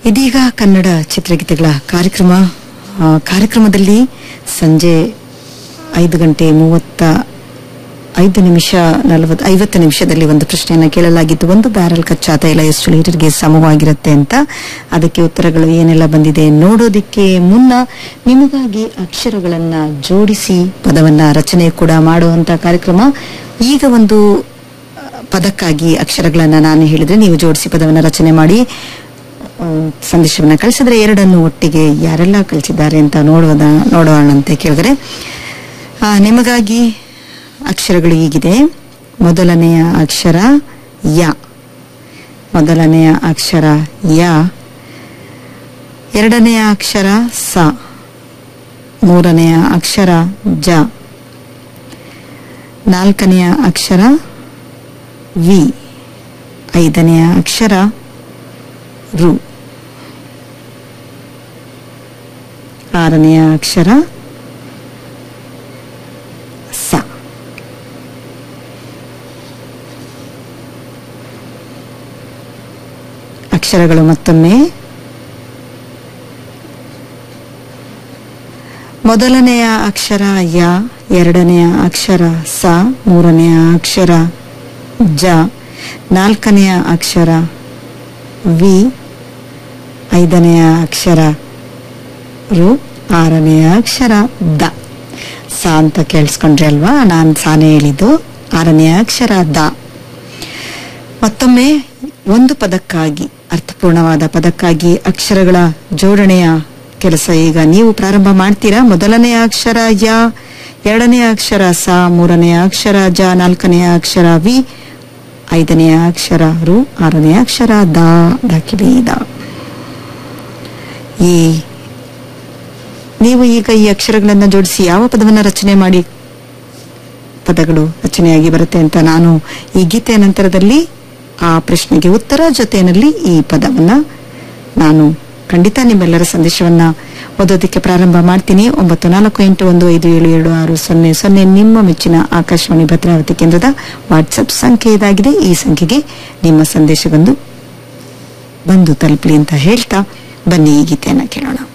ಇದೀಗ ಕನ್ನಡ ಚಿತ್ರಗೀತೆಗಳ ಕಾರ್ಯಕ್ರಮ ಆ, ಕಾರ್ಯಕ್ರಮದಲ್ಲಿ ಸಂಜೆ ಐದು ಗಂಟೆ ಮೂವತ್ತ ಐದು ನಿಮಿಷ ನಲವತ್ತು ಐವತ್ತು ನಿಮಿಷದಲ್ಲಿ ಒಂದು ಪ್ರಶ್ನೆಯನ್ನ ಕೇಳಲಾಗಿತ್ತು ಒಂದು ಬ್ಯಾರಲ್ ಕಚ್ಚಾ ತೈಲ ಎಷ್ಟು ಲೀಟರ್ಗೆ ಸಮವಾಗಿರುತ್ತೆ ಅಂತ ಅದಕ್ಕೆ ಉತ್ತರಗಳು ಏನೆಲ್ಲ ಬಂದಿದೆ ನೋಡೋದಿಕ್ಕೆ ಮುನ್ನ ನಿಮಗಾಗಿ ಅಕ್ಷರಗಳನ್ನ ಜೋಡಿಸಿ ಪದವನ್ನ ರಚನೆ ಕೂಡ ಮಾಡುವಂತ ಕಾರ್ಯಕ್ರಮ ಈಗ ಒಂದು ಆ, ಪದಕ್ಕಾಗಿ ಅಕ್ಷರಗಳನ್ನ ನಾನು ಹೇಳಿದ್ರೆ ನೀವು ಜೋಡಿಸಿ ಪದವನ್ನ ರಚನೆ ಮಾಡಿ ಆ, ಸಂದೇಶವನ್ನ ಕಳಿಸಿದ್ರೆ ಎರಡನ್ನು ಒಟ್ಟಿಗೆ ಯಾರೆಲ್ಲ ಕಳಿಸಿದ್ದಾರೆ ಅಂತ ನೋಡುವುದ ನೋಡೋಣಂತೆ ಕೇಳಿದ್ರೆ ಆ, ನಿಮಗಾಗಿ ಅಕ್ಷರಗಳು ಹೀಗಿದೆ ಮೊದಲನೆಯ ಅಕ್ಷರ ಯ ಮೊದಲನೆಯ ಅಕ್ಷರ ಯ ಎರಡನೆಯ ಅಕ್ಷರ ಸ ಮೂರನೆಯ ಅಕ್ಷರ ಜ ನಾಲ್ಕನೆಯ ಅಕ್ಷರ ವಿ ಐದನೆಯ ಅಕ್ಷರ ರು ಆರನೆಯ ಅಕ್ಷರ ಸ ಅಕ್ಷರಗಳು ಮತ್ತೊಮ್ಮೆ ಮೊದಲನೆಯ ಅಕ್ಷರ ಯ ಎರಡನೆಯ ಅಕ್ಷರ ಸ ಮೂರನೆಯ ಅಕ್ಷರ ಜ ನಾಲ್ಕನೆಯ ಅಕ್ಷರ ವಿ ಐದನೆಯ ಅಕ್ಷರ ರು ಆರನೆಯ ಅಕ್ಷರ ದ ಸ ಅಂತ ಕೇಳಿಸ್ಕೊಂಡ್ರಿ ಅಲ್ವಾ ನಾನು ಸಾನೆ ಹೇಳಿದ್ದು ಆರನೆಯ ಅಕ್ಷರ ದ ಮತ್ತೊಮ್ಮೆ ಒಂದು ಪದಕ್ಕಾಗಿ ಅರ್ಥಪೂರ್ಣವಾದ ಪದಕ್ಕಾಗಿ ಅಕ್ಷರಗಳ ಜೋಡಣೆಯ ಕೆಲಸ ಈಗ ನೀವು ಪ್ರಾರಂಭ ಮಾಡ್ತೀರಾ ಮೊದಲನೆಯ ಅಕ್ಷರ ಯ ಎರಡನೆಯ ಅಕ್ಷರ ಸ ಮೂರನೆಯ ಅಕ್ಷರ ಜ ನಾಲ್ಕನೆಯ ಅಕ್ಷರ ವಿ ಐದನೆಯ ಅಕ್ಷರ ರು ಆರನೆಯ ಅಕ್ಷರ ದ ಡಾಕಿಡಿ ದ ಈ ನೀವು ಈಗ ಈ ಅಕ್ಷರಗಳನ್ನ ಜೋಡಿಸಿ ಯಾವ ಪದವನ್ನ ರಚನೆ ಮಾಡಿ ಪದಗಳು ರಚನೆಯಾಗಿ ಬರುತ್ತೆ ಅಂತ ನಾನು ಈ ಗೀತೆಯ ನಂತರದಲ್ಲಿ ಆ ಪ್ರಶ್ನೆಗೆ ಉತ್ತರ ಜೊತೆಯಲ್ಲಿ ಈ ಪದವನ್ನ ನಾನು ಖಂಡಿತ ನಿಮ್ಮೆಲ್ಲರ ಸಂದೇಶವನ್ನ ಓದೋದಕ್ಕೆ ಪ್ರಾರಂಭ ಮಾಡ್ತೀನಿ ಒಂಬತ್ತು ನಾಲ್ಕು ಎಂಟು ಒಂದು ಐದು ಏಳು ಏಳು ಆರು ಸೊನ್ನೆ ಸೊನ್ನೆ ನಿಮ್ಮ ಮೆಚ್ಚಿನ ಆಕಾಶವಾಣಿ ಭದ್ರಾವತಿ ಕೇಂದ್ರದ ವಾಟ್ಸಪ್ ಸಂಖ್ಯೆ ಇದಾಗಿದೆ ಈ ಸಂಖ್ಯೆಗೆ ನಿಮ್ಮ ಸಂದೇಶಗೊಂದು ಬಂದು ತಲುಪಲಿ ಅಂತ ಹೇಳ್ತಾ ಬನ್ನಿ ಈ ಗೀತೆಯನ್ನ ಕೇಳೋಣ